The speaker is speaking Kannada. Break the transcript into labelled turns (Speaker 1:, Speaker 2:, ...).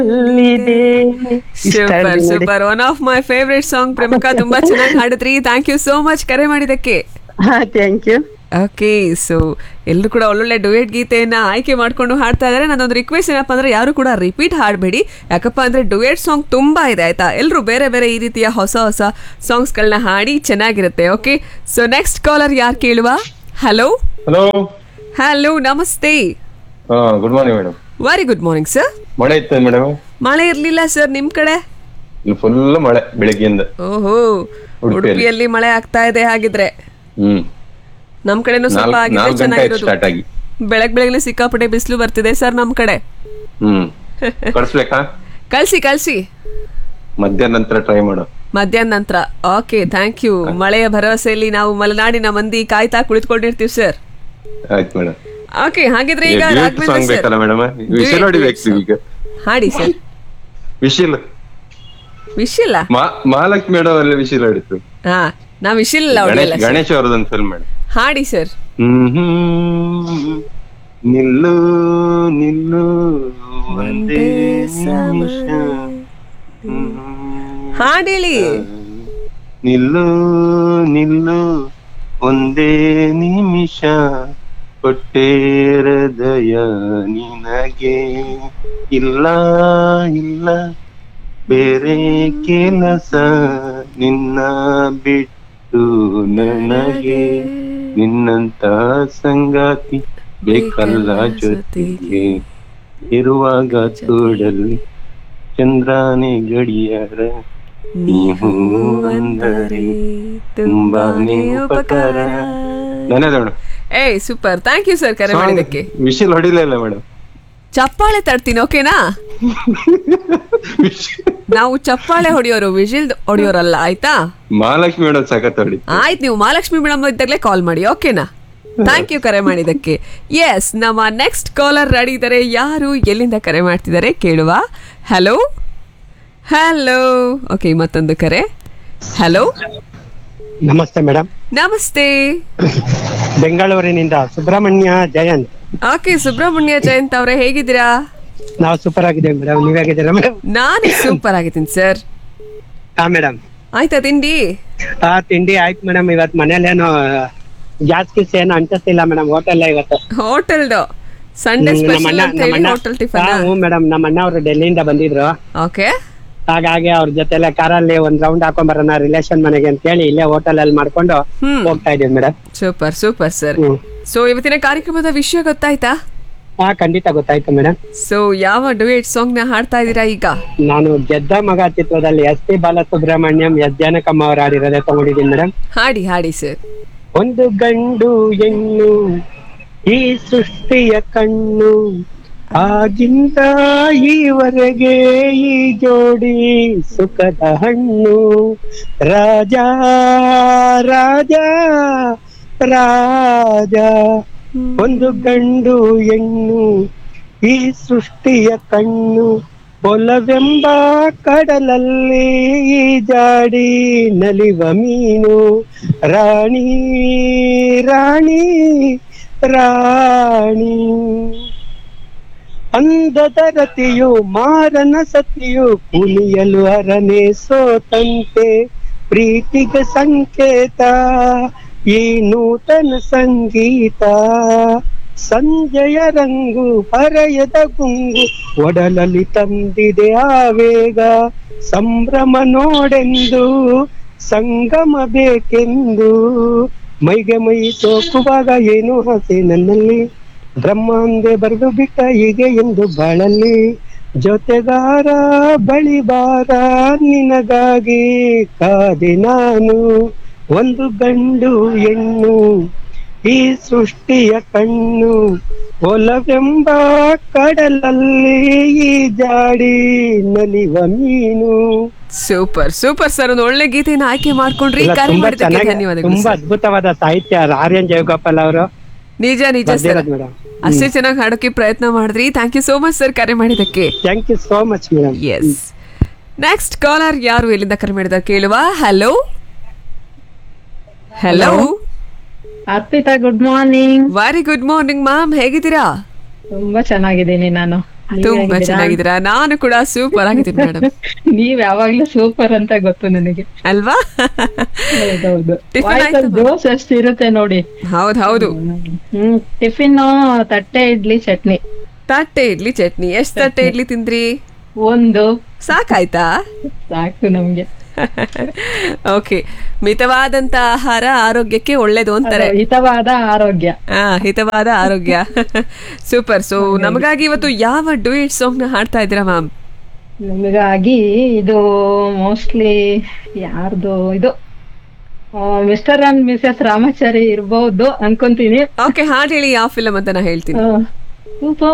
Speaker 1: Super super one of my favourite song ಪ್ರಮುಖ ತುಂಬಾ ಚೆನ್ನಾಗಿ ಹಾಡಿದ್ರಿ ಥ್ಯಾಂಕ್ ಯು ಸೋ ಮಚ್ ಕರೆ ಮಾಡಿದಕ್ಕೆ
Speaker 2: ಹಾ ಥ್ಯಾಂಕ್ ಯು
Speaker 1: ಓಕೆ ಸೊ ಎಲ್ಲರೂ ಕೂಡ ಒಳ್ಳೊಳ್ಳೆ ಡುಯೆಟ್ ಗೀತೆಯನ್ನ ಆಯ್ಕೆ ಮಾಡ್ಕೊಂಡು ಹಾಡ್ತಾ ಇದ್ದಾರೆ ನನ್ನೊಂದು ರಿಕ್ವೆಸ್ಟ್ ಏನಪ್ಪ ಅಂದ್ರೆ ಯಾರು ಕೂಡ ರಿಪೀಟ್ ಹಾಡಬೇಡಿ ಯಾಕಪ್ಪ ಅಂದ್ರೆ ಡುಯೆಟ್ ಸಾಂಗ್ ತುಂಬಾ ಇದೆ ಆಯ್ತಾ ಎಲ್ಲರೂ ಬೇರೆ ಬೇರೆ ಈ ರೀತಿಯ ಹೊಸ ಹೊಸ ಸಾಂಗ್ಸ್ಗಳನ್ನ ಹಾಡಿ ಚೆನ್ನಾಗಿರುತ್ತೆ ಓಕೆ ಸೊ ನೆಕ್ಸ್ಟ್ ಕಾಲರ್ ಯಾರು ಕೇಳುವ ಹಲೋ
Speaker 3: ಹಲೋ
Speaker 1: ಹಲೋ ನಮಸ್ತೆ
Speaker 3: ಹಾ good morning madam
Speaker 1: very good morning sir
Speaker 3: ಮಳೆ ಇತ್ತು ಮೇಡಮ್
Speaker 1: ಮಳೆ ಇರ್ಲಿಲ್ಲ ಸರ್ ನಿಮ್ ಕಡೆ
Speaker 3: ಇಲ್ಲಿ ಫುಲ್ ಮಳೆ ಬೆಳಿಗ್ಗೆಯಿಂದ
Speaker 1: ಓಹೋ
Speaker 3: ಉಡುಪಿಯಲ್ಲಿ.
Speaker 1: ಉಡುಪಿಯಲ್ಲಿ ಮಳೆ ಆಗ್ತಾ ಇದೆ ಹಾಗಿದ್ರೆ
Speaker 3: ಹ್ಮ್
Speaker 1: ನಮ್ ಕಡೆನೂ ಸ್ವಲ್ಪ
Speaker 3: ನಾಲ್ಕು
Speaker 1: ಆಗಿದ್ರೆ
Speaker 3: ನಾಲ್ಕು ಗಂಟೆ ಆಯ್ತು
Speaker 1: ಚೆನ್ನಾಗಿರೋದು
Speaker 3: ಸ್ಟಾರ್ಟ್ ಆಗಿ
Speaker 1: ಬೆಳಗ್ ಬೆಳಗ್ನೆ ಸಿಕ್ಕಾಪಟ್ಟೆ ಬಿಸಿಲು ಬರ್ತಿದೆ ಸರ್ ನಮ್ ಕಡೆ
Speaker 3: ಹ್ಮ್ ಕಳಿಸ್ಬೇಕಾ
Speaker 1: ಕಳ್ಸಿ ಕಳ್ಸಿ
Speaker 3: ಮಧ್ಯಾಹ್ನ ನಂತರ ಟ್ರೈ ಮಾಡು
Speaker 1: ಮಧ್ಯಾಹ್ನ ನಂತರ ಓಕೆ ಥ್ಯಾಂಕ್ ಯು ಮಳೆಯ ಭರವಸೆಯಲ್ಲಿ ನಾವು ಮಲೆನಾಡಿನ ಮಂದಿ ಕಾಯ್ತಾ ಕುಳಿತುಕೊಂಡಿರ್ತೀವಿ ಸರ್
Speaker 3: ಆಯ್ತು ಮೇಡಮ್
Speaker 1: ಓಕೆ ಹಾಗಿದ್ರೆ ಈಗ ರಾಘವೇಂದ್ರ
Speaker 3: ಸಾಂಗ್
Speaker 1: sir.
Speaker 3: ಬೇಕಲ್ಲ ಮೇಡಮ್ ವಿಶಿಲ್
Speaker 1: Duet,
Speaker 3: ಹೊಡಿಬೇಕು
Speaker 1: duet
Speaker 3: ಈಗ
Speaker 1: ಹಾಡಿ ಸರ್
Speaker 3: ವಿಶಿಲ್
Speaker 1: ವಿಶಿಲ್ಲ
Speaker 3: ಮಾ- ಮಹಾಲಕ್ಷ್ಮಿ ಮೇಡಮ್ ಅಲ್ಲಿ ವಿಶಿಲ್ ಹೊಡಿತು
Speaker 1: ಹಾ ನಾವ್ ವಿಶಿಲ್ಲ ಹೊಡಿಯಲ್ಲ
Speaker 3: ಗಣೇಶ್ ಗಣೇಶ್ ಅವರದೊಂದು ಫಿಲ್ಮ್ ಮೇಡಮ್
Speaker 1: ಹಾಡಿ ಸರ್
Speaker 3: ಹ್ಮ್ ನಿಲ್ಲು ನಿಲ್ಲು ಒಂದೇ ನಿಮಿಷ ಹ್ಮ್.
Speaker 1: ಹಾಡಿಳಿ
Speaker 3: ನಿಲ್ಲು ನಿಲ್ಲು ಒಂದೇ ನಿಮಿಷ ಕೊಟ್ಟೆ ಹೃದಯ ನಿನಗೆ ಇಲ್ಲ ಇಲ್ಲ ಬೇರೆ ಕೆಲಸ ನಿನ್ನ ಬಿಟ್ಟು ನನಗೆ ನಿನ್ನಂತ ಸಂಗಾತಿ ಬೇಕಲ್ಲ ಜೊತೆಗೆ ಇರುವಾಗ ತೋಡಲ್ಲಿ ಚಂದ್ರಾನೆ ಗಡಿಯಾರ ನೀವು ಅಂದರೆ ತುಂಬಾನೇ ಉಪಕಾರ ಧನ್ಯವಾದ ಮೇಡಮ್
Speaker 1: ಏಯ್ ಸೂಪರ್ ಥ್ಯಾಂಕ್ ಯು ಸರ್ ಕರೆ ಮಾಡಿದ್ದಕ್ಕೆ
Speaker 3: ವಿಶಿಲ್ ಹೊಡಿಲೇ ಇಲ್ಲ ಮೇಡಮ್
Speaker 1: ಚಪ್ಪಾಳೆ ತರ್ತೀನಿ ಓಕೆನಾ ನಾವು ಚಪ್ಪಾಳೆ ಹೊಡಿಯೋರು ವಿಜಿಲ್ ಹೊಡಿಯೋರಲ್ಲ ಆಯ್ತಾ
Speaker 3: ಮಹಾಲಕ್ಷ್ಮಿ ಮೇಡಮ್ ಸಖತ್ ಹೊಡಿ
Speaker 1: ಆಯ್ತು ನೀವು ಮಹಾಲಕ್ಷ್ಮಿ ಮೇಡಮ್ ಇದ್ದಾಗಲೇ ಕಾಲ್ ಮಾಡಿ ಓಕೆನಾ ಥ್ಯಾಂಕ್ ಯು ಕರೆ ಮಾಡಿದ್ದಕ್ಕೆ ಎಸ್ ನಮ್ಮ ನೆಕ್ಸ್ಟ್ ಕಾಲರ್ ರೆಡಿ ಇದ್ದಾರೆ ಯಾರು ಎಲ್ಲಿಂದ ಕರೆ ಮಾಡ್ತಿದ್ದಾರೆ ಕೇಳುವ ಹಲೋ ಹಲೋ ಓಕೆ ಮತ್ತೊಂದು ಕರೆ ಹಲೋ
Speaker 4: ನಮಸ್ತೆ ಮೇಡಮ್
Speaker 1: ನಮಸ್ತೆ
Speaker 4: ಬೆಂಗಳೂರಿನಿಂದ ಸುಬ್ರಹ್ಮಣ್ಯ ಜಯಂತ್
Speaker 1: ಓಕೆ ಸುಬ್ರಹ್ಮಣ್ಯ ಜಯಂತ್ ಅವರೇ ಹೇಗಿದ್ದೀರಾ
Speaker 4: ನಾವು ಸೂಪರ್ ಆಗಿದ್ದೇವೆ ಮೇಡಮ್ ನೀವ್ ಹೇಗಿದ್ದೀರಾ ಮೇಡಮ್
Speaker 1: ನಾನು ಸೂಪರ್ ಆಗಿದ್ದೀನಿ ಸರ್
Speaker 4: ಹಾ ಮೇಡಮ್
Speaker 1: ಆಯ್ತಾ ತಿಂಡಿ
Speaker 4: ಆ ತಿಂಡಿ ಆಯ್ತು ಮೇಡಮ್ ಇವತ್ ಮನೇಲೇನು ಗ್ಯಾಸ್ ಗಿಸ್ ಏನು ಅಂಟಿಸ್ತಿಲ್ಲ ಮೇಡಮ್ ಹೋಟೆಲ್ ಇವತ್ತು
Speaker 1: ಹೋಟೆಲ್ದು ಸಂಡೇ
Speaker 4: ಹ್ಮ್, ನಮ್ಮ
Speaker 1: ಸ್ಪೆಷಲ್
Speaker 4: ಅಣ್ಣ
Speaker 1: ಅಂತ
Speaker 4: ನಮ್ಮ
Speaker 1: ಹೇಳಿ
Speaker 4: ಅಣ್ಣ
Speaker 1: ಹೋಟೆಲ್ ಟಿಫನ್
Speaker 4: ಹಾ, ಹ್ಞೂ ಮೇಡಮ್ ನಮ್ಮ ಅಣ್ಣ ಅವರು ಡೆಲ್ಲಿಯಿಂದ ಬಂದಿದ್ರು
Speaker 1: ಓಕೆ
Speaker 4: ಹಾಗಾಗಿ ಅವ್ರ ಜೊತೆಲೆ ಕಾರಲ್ಲಿ ಒಂದ್ ರೌಂಡ್ ಹಾಕೊಂಡ್ ಬರೋಣ ರಿಲೇಷನ್ ಮನೆಗೆ ಅಂತ ಹೇಳಿ ಇಲ್ಲೇ ಹೋಟೆಲ್ ಅಲ್ಲಿ ಮಾಡ್ಕೊಂಡು
Speaker 1: ಹ್ಮ್.
Speaker 4: ಹೋಗ್ತಾ ಇದೀವಿ ಮೇಡಮ್
Speaker 1: ಸೂಪರ್ ಸೂಪರ್ ಸರ್
Speaker 4: ಹ್ಮ್
Speaker 1: ಸೊ ಇವತ್ತಿನ ಕಾರ್ಯಕ್ರಮದ ವಿಷಯ ಗೊತ್ತಾಯ್ತಾ
Speaker 4: ಹಾ ಖಂಡಿತ ಗೊತ್ತಾಯ್ತು ಮೇಡಮ್
Speaker 1: ಸೊ ಯಾವ ಡುಯೆಟ್ ಸಾಂಗ್ ನ ಹಾಡ್ತಾ ಇದ್ದೀರಾ ಈಗ
Speaker 4: ನಾನು ಗೆದ್ದ ಮಗ ಚಿತ್ರದಲ್ಲಿ S P Balasubrahmanyam S Janakamma ಅವ್ರು ಆಡಿರೋದೇ ತಗೊಂಡಿದ್ದೀನಿ ಮೇಡಮ್
Speaker 1: ಹಾಡಿ ಹಾಡಿ ಸರ್
Speaker 4: ಒಂದು ಗಂಡು ಹೆಣ್ಣು ಈ ಸೃಷ್ಟಿಯ ಕಣ್ಣು ಆಗಿಂದ ಈವರೆಗೆ ಈ ಜೋಡಿ ಸುಖದ ಹಣ್ಣು ರಾಜ ರಾಜ ರಾಜ ಒಂದು ಗಂಡು ಹೆಣ್ಣು ಈ ಸೃಷ್ಟಿಯ ಕಣ್ಣು ಒಲವೆಂಬ ಕಡಲಲ್ಲಿ ಈ ಜಾಡಿ ನಲಿವ ಮೀನು ರಾಣಿ ರಾಣಿ ರಾಣಿ ಅಂದದ ರತಿಯು ಮಾರನ ಸತಿಯು ಕುಣಿಯಲು ಅರನೆ ಸೋತಂತೆ ಪ್ರೀತಿಗೆ ಸಂಕೇತ ಈ ನೂತನ ಸಂಗೀತ ಸಂಜೆಯ ರಂಗು ಹರೆಯದ ಗುಂಗು ಒಡಲಲ್ಲಿ ತಂದಿದೆ ಆವೇಗ ಸಂಭ್ರಮ ನೋಡೆಂದು ಸಂಗಮ ಬೇಕೆಂದು ಮೈಗೆ ಮೈ ಸೋಕುವಾಗ ಏನು ಹಸೆ ನನ್ನಲ್ಲಿ ಬ್ರಹ್ಮಾಂದೆ ಬರೆದು ಬಿಟ್ಟ ಹೀಗೆ ಎಂದು ಬಾಳಲ್ಲಿ ಜೊತೆಗಾರ ಬಳಿ ಬಾರ ನಿನಗಾಗಿ ಕಾದೆ ನಾನು ಒಂದು ಗಂಡು ಹೆಣ್ಣು ಈ ಸೃಷ್ಟಿಯ ಕಣ್ಣು ಒಲವೆಂಬ ಕಡಲಲ್ಲಿ ಈ ಜಾಡಿ ನಲಿವ ಮೀನು
Speaker 1: ಸೂಪರ್ ಸೂಪರ್ ಸರ್ ಒಂದು ಒಳ್ಳೆ ಗೀತೆನ ಆಯ್ಕೆ ಮಾಡ್ಕೊಂಡ್ರಿ
Speaker 4: ಇಲ್ಲ,
Speaker 1: ಕರೆ
Speaker 4: ತುಂಬಾ
Speaker 1: ಮಾಡಿದ್ದಕ್ಕೆ
Speaker 4: ಚೆನ್ನಾಗಿ
Speaker 1: ಧನ್ಯವಾದಗಳು
Speaker 4: ತುಂಬಾ
Speaker 1: sir.
Speaker 4: ಅದ್ಭುತವಾದ ಸಾಹಿತ್ಯ ಆರ್ ಎನ್ ಜಯಗೋಪಾಲ್ ಅವರು
Speaker 1: ನಿಜ ನಿಜ ಸರ್
Speaker 4: ಬರ್ದಿರೋದು ಮೇಡಮ್
Speaker 1: ಅಷ್ಟೇ ಚೆನ್ನಾಗಿ ಹಾಡೋಕೆ ಪ್ರಯತ್ನ ಮಾಡಿದ್ರಿ thank you so much sir ಕರೆ ಮಾಡಿದ್ದಕ್ಕೆ
Speaker 4: thank you so much madam
Speaker 1: yes next caller ಯಾರು ಎಲ್ಲಿಂದ ಕರೆ ಮಾಡಿದ ಕೇಳುವ hello hello
Speaker 5: Arpita good morning
Speaker 1: very good morning ma'am ಹೇಗಿದ್ದೀರಾ
Speaker 5: ತುಂಬಾ ಚೆನ್ನಾಗಿದ್ದೀನಿ ನಾನು
Speaker 1: ತುಂಬಾ ಚೆನ್ನಾಗಿದ್ದೀರಾ ನಾನು ಕೂಡ ಸೂಪರ್ ಆಗಿದ್ದೀನಿ ಮೇಡಮ್
Speaker 2: ನೀವ್ ಯಾವಾಗ್ಲೂ ಸೂಪರ್ ಅಂತ ಗೊತ್ತು ನನಗೆ
Speaker 1: ಅಲ್ವಾ
Speaker 2: ಹೌದೌದು
Speaker 1: Tiffin
Speaker 2: ವಾಯ್ಸ್
Speaker 1: ಆಯ್ತಾ?
Speaker 2: ಜೋಸ್ ಎಷ್ಟು ಇರುತ್ತೆ ನೋಡಿ
Speaker 1: ಹೌದ್ ಹೌದು
Speaker 2: ಹ್ಮ್ ಟಿಫಿನ್ ತಟ್ಟೆ ಇಡ್ಲಿ ಚಟ್ನಿ
Speaker 1: ತಟ್ಟೆ ಇಡ್ಲಿ ಚಟ್ನಿ ಎಷ್ಟ್ ತಟ್ಟೆ ಇಡ್ಲಿ ತಿಂದ್ರಿ
Speaker 2: ಒಂದು
Speaker 1: ಸಾಕಾಯ್ತಾ
Speaker 2: ಸಾಕು ನಮ್ಗೆ
Speaker 1: ಓಕೆ ಮಿತವಾದಂತ ಆಹಾರ ಆರೋಗ್ಯಕ್ಕೆ ಒಳ್ಳೇದು ಅಂತಾರೆ
Speaker 2: ಅದು ಹಿತವಾದ ಆರೋಗ್ಯ
Speaker 1: ಆ ಹಿತವಾದ ಆರೋಗ್ಯ ಸೂಪರ್ ಸೊ ನಮಗಾಗಿ ಇವತ್ತು ಯಾವ ಡುಯೆಟ್ ಸಾಂಗ್ ನ ಹಾಡ್ತಾ ಇದ್ದೀರಾ ಮ್ಯಾಮ್
Speaker 2: ನಮಗಾಗಿ ಇದು ಮೋಸ್ಟ್ಲಿ ಯಾರ್ದು ಇದು ಮಿಸ್ಟರ್ ಅಂಡ್ ಮಿಸಸ್ ರಾಮಾಚಾರಿ ಇರ್ಬೋದು ಅನ್ಕೊಂತೀನಿ
Speaker 1: ಓಕೆ ಹಾಡ್ ಹೇಳಿ ಯಾವ ಫಿಲಮ್ ಅಂತ ನಾ ಹೇಳ್ತೀನಿ
Speaker 2: ಆ, ಉಪ